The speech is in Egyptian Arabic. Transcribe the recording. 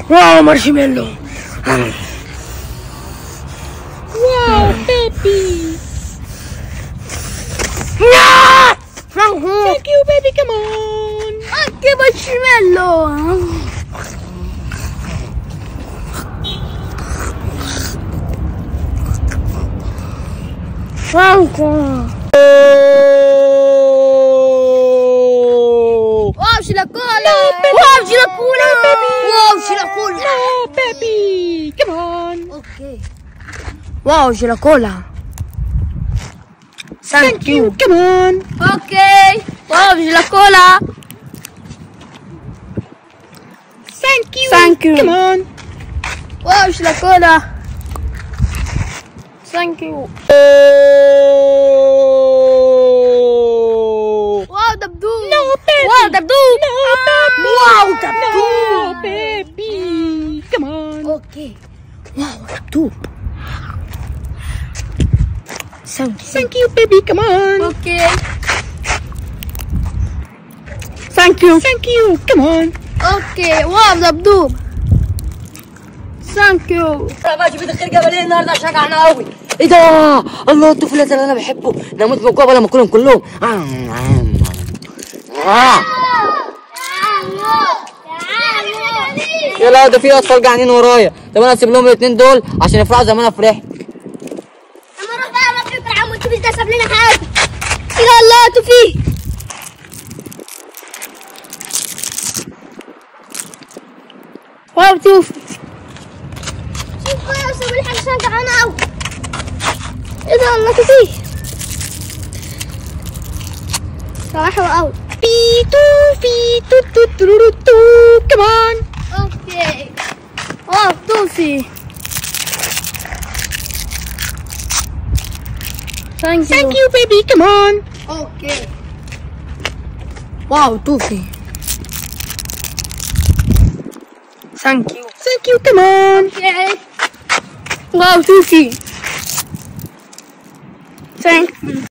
واو مارشميلو واو بيبي ثانك يو بيبي كمان Anche marshmallow! Franco! Wow, c'è la cola! wow, c'è la cola! Wow, c'è la cola! Oh بيبي كمان Ok. Wow, c'è la cola! ثانك يو كمان Ok. Wow, c'è la cola! ثانك يو Thank you. كمان Wow, c'è la cola! Thank you! Wow, دبدوب! No, baby. واو دبدوب! No, baby. واو No, دبدوب! baby. Come on. اوكي واو دبدوب ثانك Thank you, baby. Come on. اوكي ثانك يو Thank you. Come on. اوكي واو دبدوب ثانك يو ماشي بيدخل جبلين النهارده شجعنا قوي ايه ده الله الطفل اللي انا بحبه انا اموت من الجوع ولا اكلهم كلهم آه. يا لا ده في اطفال جعانين ورايا طب انا اسيب لهم الاثنين دول عشان يفرحوا زي ما انا فرحت اما روح بقى ما تفكر عمو تشوف انت ساب لنا حاجه يا الله توفي واو توفي شوف بقى ساب لي حاجه عشان جعانه قوي ايه ده الله توفي صراحه قوي بي تو في تو تو ترورو تو Come on. اوكي واو توفي ثانك Thank you, baby. Come on. اوكي واو توفي ثانك يو Thank you. Come on. اوكي واو توفي ثانك